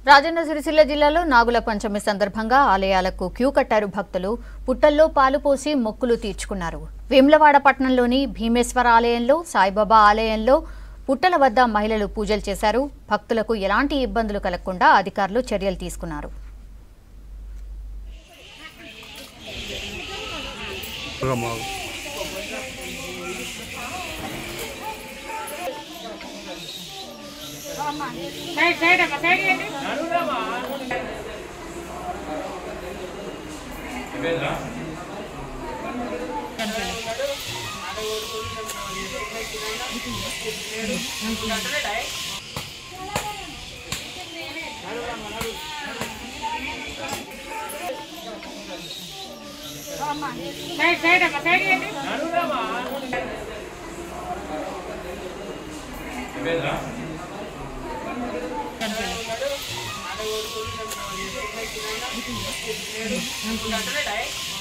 రాజన్న సిరిసిల్ల జిల్లాలో నాగుల పంచమి సందర్భంగా ఆలయాలకు క్యూ కట్టారు భక్తులు పుట్టల్లో పాలు పోసి మొక్కులు తీర్చుకున్నారు వేములవాడ పట్టణంలోని భీమేశ్వర ఆలయంలో సాయిబాబా ఆలయంలో పుట్టల వద్ద మహిళలు పూజలు చేశారు భక్తులకు ఎలాంటి ఇబ్బందులు కలగకుండా అధికారులు చర్యలు తీసుకున్నారు సైడ్ సైడ్ అమ్మ సైడ్ ఇవ్వండి సైడ్ సైడ్ అమ్మ సైడ్ ఇవ్వండి Thank you.